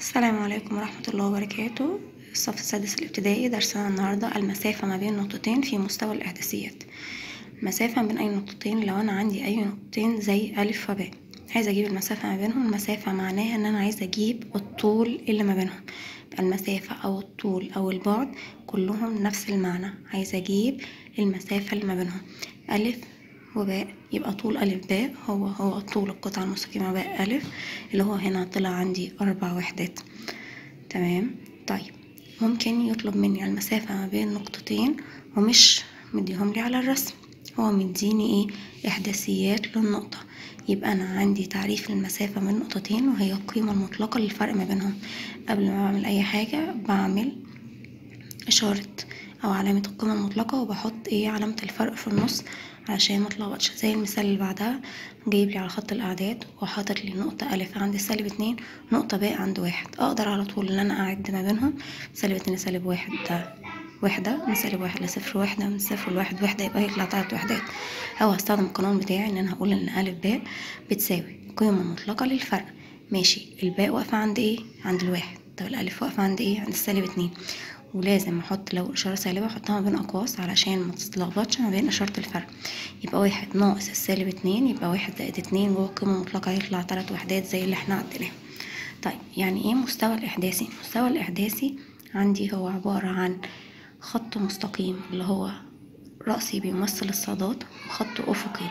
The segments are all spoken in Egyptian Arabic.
السلام عليكم ورحمة الله وبركاته الصف السادس الابتدائي درسنا النهاردة المسافة ما بين نقطتين في مستوى الإحداثيات مسافة بين أي نقطتين لو أنا عندي أي نقطتين زي ألف وباء عايزة أجيب المسافة ما بينهم المسافة معناها إن أنا عايزة أجيب الطول اللي ما بينهم المسافة أو الطول أو البعد كلهم نفس المعنى عايزة أجيب المسافة اللي ما بينهم ألف وباء يبقى طول ألف باء هو هو طول القطعة المستقيمة باء ألف اللي هو هنا طلع عندي أربع وحدات تمام طيب ممكن يطلب مني المسافة ما بين نقطتين ومش مديهم لي على الرسم هو مديني ايه إحداثيات للنقطة يبقى أنا عندي تعريف للمسافة بين نقطتين وهي القيمة المطلقة للفرق ما بينهم قبل ما بعمل أي حاجة بعمل إشارة أو علامة القيمة المطلقة وبحط ايه علامة الفرق في النص علشان متلخبطش زي المثال اللي بعدها جايب لي على خط الأعداد وحاطط لي نقطة ألف عند سالب اتنين نقطة باء عند واحد أقدر على طول إن أنا أعد ما بينهم سالب اتنين لسالب واحد ده وحدة من سالب واحد لصفر واحدة من صفر لواحد واحدة يبقى هيطلع تلات وحدات أو هستخدم القانون بتاعي إن أنا هقول إن ألف باء بتساوي قيمة مطلقة للفرق ماشي الباء واقفة عند ايه عند الواحد طب الألف واقفة عند ايه عند السالب اتنين ولازم احط لو اشاره سالبه احطها ما بين اقواس علشان ما تتلخبطش ما بين اشاره الفرق يبقى واحد ناقص السالب اتنين يبقى واحد زائد اتنين جوه القيمه المطلقه هيطلع تلات وحدات زي اللي احنا عديناهم طيب يعني ايه مستوى الاحداثي المستوى الاحداثي عندي هو عباره عن خط مستقيم اللي هو رأسي بيمثل الصادات وخط أفقي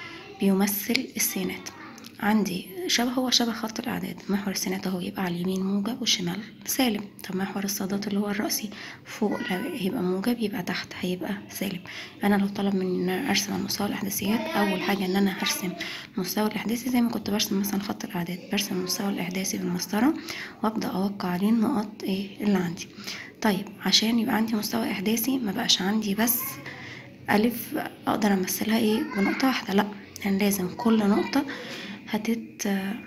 بيمثل السينات عندي شبه هو شبه خط الأعداد محور السينات اهو يبقى على اليمين موجب والشمال سالب طب محور الصادات اللي هو الرأسي فوق هيبقى موجب يبقى تحت هيبقى سالب أنا لو طلب مني إن أنا أرسم المستوى الإحداثيات أول حاجة إن أنا هرسم المستوى الإحداثي زي ما كنت برسم مثلا خط الأعداد برسم المستوى الإحداثي بالمسطرة وأبدأ أوقع عليه النقط إيه اللي عندي طيب عشان يبقى عندي مستوى إحداثي ما بقاش عندي بس ألف أقدر أمثلها إيه بنقطة واحدة لأ يعني لازم كل نقطة هتت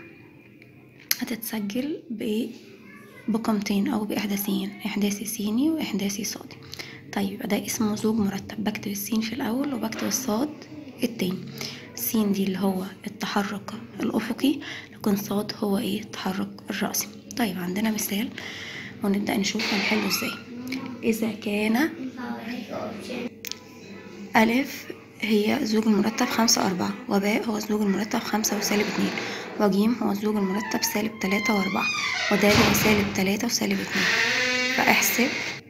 هتتسجل ب بقيمتين او باحداثيين احداثي سيني واحداثي صادي طيب يبقى ده اسمه زوج مرتب بكتب السين في الاول وبكتب الصاد التاني السين دي اللي هو التحرك الافقي لكن صاد هو ايه التحرك الرأسي طيب عندنا مثال ونبدأ نشوف هنحله ازاي اذا كان ألف هي زوج المرتب خمسة أربعة وباء هو الزوج المرتب خمسة وسالب اتنين وجيم هو الزوج المرتب سالب تلاتة وأربعة ودال هو سالب تلاتة وسالب اتنين فاحسب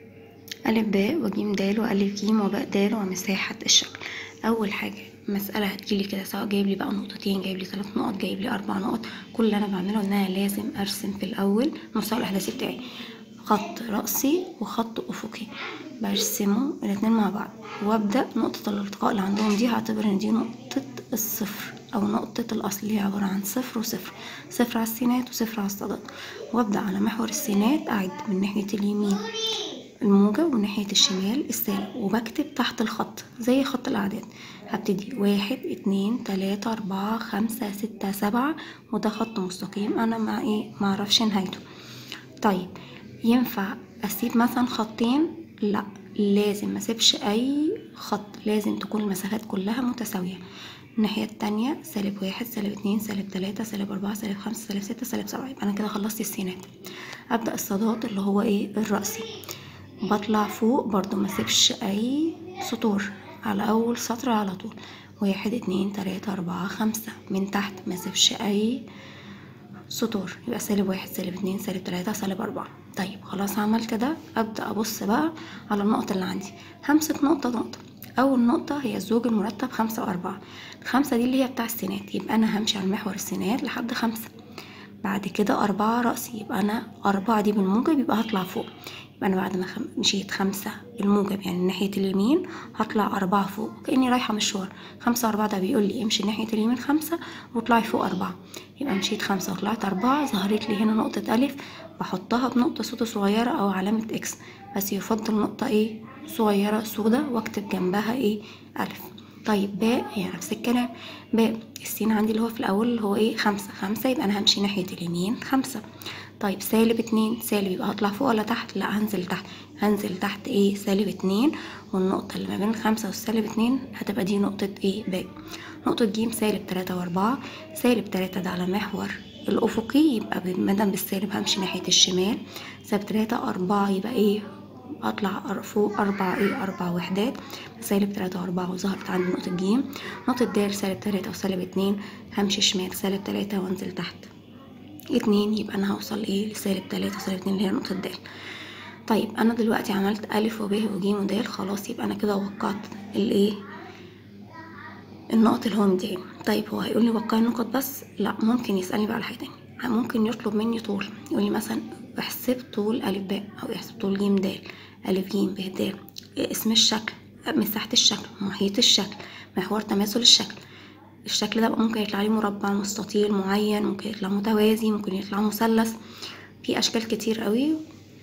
ألف باء وجيم دال وألف جيم وباء دال ومساحة الشكل أول حاجة مسألة هتجيلي كده سواء جايب لي بقى نقطتين جايب لي ثلاث نقط جايب لي أربع نقط كل اللي أنا بعمله إن أنا لازم أرسم في الأول المستوى الإحداثي بتاعي خط رأسي وخط أفقي برسمه الاتنين مع بعض وابدأ نقطة الالتقاء اللي عندهم دي هعتبر ان دي نقطة الصفر او نقطة الاصل اللي هي عبارة عن صفر وصفر صفر على السينات وصفر على الصادات وابدأ على محور السينات اعد من ناحية اليمين الموجب وناحية الشمال السالب وبكتب تحت الخط زي خط الأعداد هبتدي واحد اتنين تلاتة أربعة خمسة ستة سبعة وده خط مستقيم أنا مع ايه معرفش نهايته طيب ينفع أسيب مثلا خطين لا لازم ما اسيبش اي خط لازم تكون المسافات كلها متساويه الناحيه التانية سالب واحد سالب اتنين سالب تلاتة سالب أربعة سالب خمسة سالب ستة سالب سبعة يبقى أنا كده خلصت السينات أبدأ الصادات اللي هو ايه الرأسي بطلع فوق برضو ما اسيبش أي سطور على أول سطر على طول واحد اتنين تلاتة أربعة خمسة من تحت ما اسيبش أي سطور يبقى سالب واحد سالب اتنين سالب تلاتة سالب أربعة طيب خلاص عمل كده أبدأ أبص بقى على النقط اللي عندي همسك نقطة نقطة أول نقطة هي الزوج المرتب خمسة وأربعة الخمسة دي اللي هي بتاع السينات يبقى أنا همشي على محور السينات لحد خمسة بعد كده أربعة رأسي يبقى أنا أربعة دي بالموجب يبقى هطلع فوق يبقى أنا بعد ما خم... مشيت خمسة بالموجب يعني ناحية اليمين هطلع أربعة فوق كأني رايحة مشوار خمسة أربعة ده بيقول لي امشي ناحية اليمين خمسة واطلعي فوق أربعة يبقى مشيت خمسة وطلعت أربعة ظهرت لي هنا نقطة ألف بحطها بنقطة سودا صغيرة أو علامة إكس بس يفضل نقطة إيه صغيرة سودا وأكتب جنبها إيه ألف طيب باء هي نفس الكلام باء السين عندي اللي هو في الأول اللي هو إيه خمسة خمسة يبقى أنا همشي ناحية اليمين خمسة طيب سالب اتنين سالب يبقى هطلع فوق ولا تحت لا هنزل تحت هنزل تحت ايه سالب اتنين والنقطة اللي ما بين الخمسة والسالب اتنين هتبقى دي نقطة ايه باء نقطة جيم سالب تلاتة وأربعة سالب تلاتة ده على محور الأفقي يبقى مادام بالسالب همشي ناحية الشمال سالب تلاتة أربعة يبقى ايه أطلع فوق أربعة ايه أربع وحدات سالب تلاتة وأربعة وظهرت عندي نقطة جيم نقطة د سالب تلاتة وسالب اتنين همشي شمال سالب تلاتة وانزل تحت اتنين يبقى أنا هوصل ايه لسالب تلاتة وسالب اتنين اللي هي نقطة د طيب أنا دلوقتي عملت ألف وب وج ودال خلاص يبقى أنا كده وقعت الايه النقط اللي هو مديهاني طيب هو هيقول لي وقع النقط بس لا ممكن يسألني بقى على حاجة تانية ممكن يطلب مني طول يقول لي مثلا احسب طول ألف باء أو احسب طول ج د ألف ج ب د اسم الشكل مساحة الشكل محيط الشكل محور تماثل الشكل الشكل ده ممكن يطلع لي مربع مستطيل معين ممكن يطلع متوازي ممكن يطلع مثلث في أشكال كتير قوي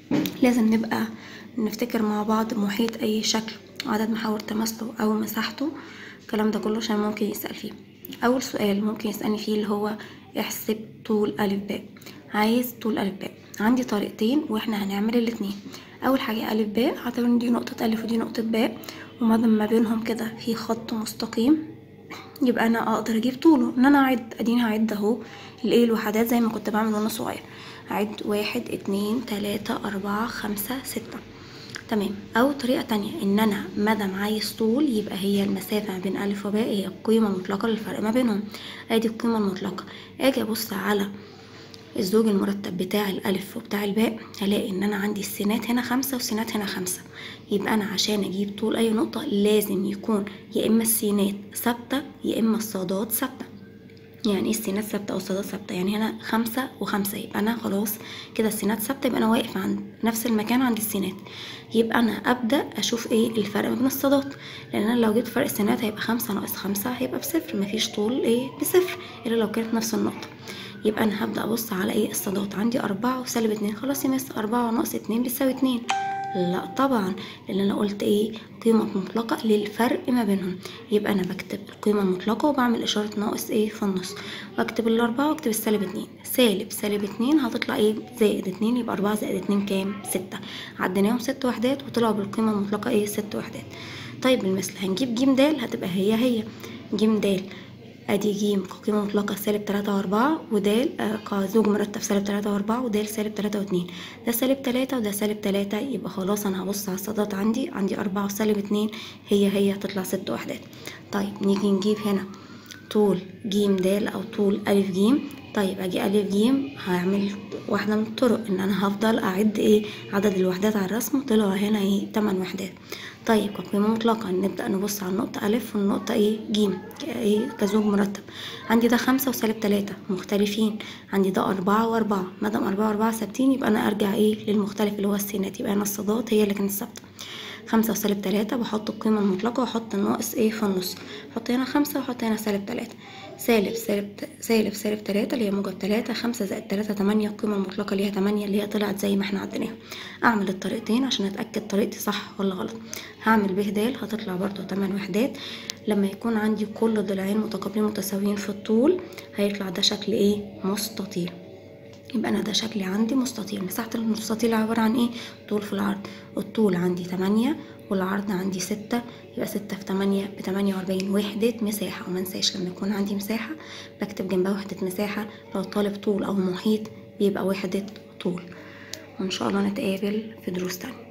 لازم نبقى نفتكر مع بعض محيط أي شكل عدد محاور تماثله أو مساحته الكلام ده كله عشان ممكن يسأل فيه أول سؤال ممكن يسألني فيه اللي هو احسب طول ألف باء عايز طول ألف باء عندي طريقتين واحنا هنعمل الاتنين أول حاجة ألف باء هعتبر إن دي نقطة ألف ودي نقطة باء وما ما بينهم كده في خط مستقيم يبقى أنا أقدر أجيب طوله إن أنا أعد أديني هعد أهو الإيه الوحدات زي ما كنت بعمل وأنا صغير أعد واحد اتنين تلاتة أربعة خمسة ستة تمام او طريقه تانية ان انا مادام عايز طول يبقى هي المسافه ما بين الف وباء هي القيمه المطلقه للفرق ما بينهم ادي القيمه المطلقه اجي ابص على الزوج المرتب بتاع الألف وبتاع الباء هلاقي إن أنا عندي السينات هنا خمسة والسينات هنا خمسة يبقى أنا عشان أجيب طول أي نقطة لازم يكون يا إما السينات ثابتة يا إما الصادات ثابتة يعني ايه السينات ثابته او الصادات ثابته يعني هنا خمسة وخمسة يبقى انا خلاص كده السينات ثابته يبقى انا واقف عند نفس المكان عند السينات يبقى انا ابدا اشوف ايه الفرق ما بين الصادات لان انا لو جبت فرق السينات هيبقى خمسة ناقص خمسة هيبقى بصفر مفيش طول ايه بصفر الا لو كانت نفس النقطه يبقى انا هبدا ابص على ايه الصادات عندي أربعة وسالب اتنين خلاص يا مس أربعة ناقص اتنين بيساوي اتنين لا طبعا لان انا قلت ايه قيمة مطلقة للفرق ما بينهم يبقى انا بكتب القيمة المطلقة وبعمل اشارة ناقص ايه في النص واكتب الاربعة واكتب السالب اتنين سالب سالب اتنين هتطلع ايه زائد اتنين يبقى اربعة زائد اتنين كام ستة عديناهم ست وحدات وطلعوا بالقيمة المطلقة ايه ست وحدات طيب بالمثل هنجيب جيم دال هتبقى هي هي جيم دال ادي ج كقيمة مطلقة سالب تلاتة واربعة ودال آه كزوج مرتب سالب تلاتة واربعة ودال سالب تلاتة واتنين ده سالب تلاتة وده سالب تلاتة يبقى خلاص انا هبص على الصادات عندي عندي اربعة وسالب اتنين هي هي هتطلع ست وحدات طيب نيجي نجيب هنا طول ج د او طول ألف ج طيب اجي ألف ج هعمل واحدة من الطرق ان انا هفضل اعد ايه عدد الوحدات على الرسم طلع هنا ايه تمن وحدات طيب كقيمة مطلقة نبدأ نبص على النقطة ألف والنقطة إيه جيم إيه كزوج مرتب عندي ده خمسة وسالب تلاتة مختلفين عندي ده أربعة وأربعة مادام أربعة وأربعة ثابتين يبقى أنا أرجع إيه للمختلف اللي هو السينات يبقى أنا الصادات هي اللي كانت ثابتة خمسة وسالب تلاتة بحط القيمة المطلقة وأحط الناقص إيه في النص أحط هنا خمسة وأحط هنا سالب تلاتة سالب سالب سالب سالب تلاتة اللي هي موجب تلاتة خمسة زائد تلاتة تمانية القيمة المطلقة اللي هي تمانية اللي هي طلعت زي ما احنا عديناها أعمل الطريقتين عشان أتأكد طريقتي صح ولا غلط هعمل ب د هتطلع برضو تمن وحدات لما يكون عندي كل ضلعين متقابلين متساويين في الطول هيطلع ده شكل ايه مستطيل يبقى انا ده شكلي عندي مستطيل مساحة المستطيل عبارة عن ايه طول في العرض الطول عندي تمانية والعرض عندي ستة يبقى ستة في تمانية بتمانية وأربعين وحدة مساحة ومنساش لما يكون عندي مساحة بكتب جنبها وحدة مساحة لو طالب طول أو محيط بيبقى وحدة طول وإن شاء الله نتقابل في دروس تانية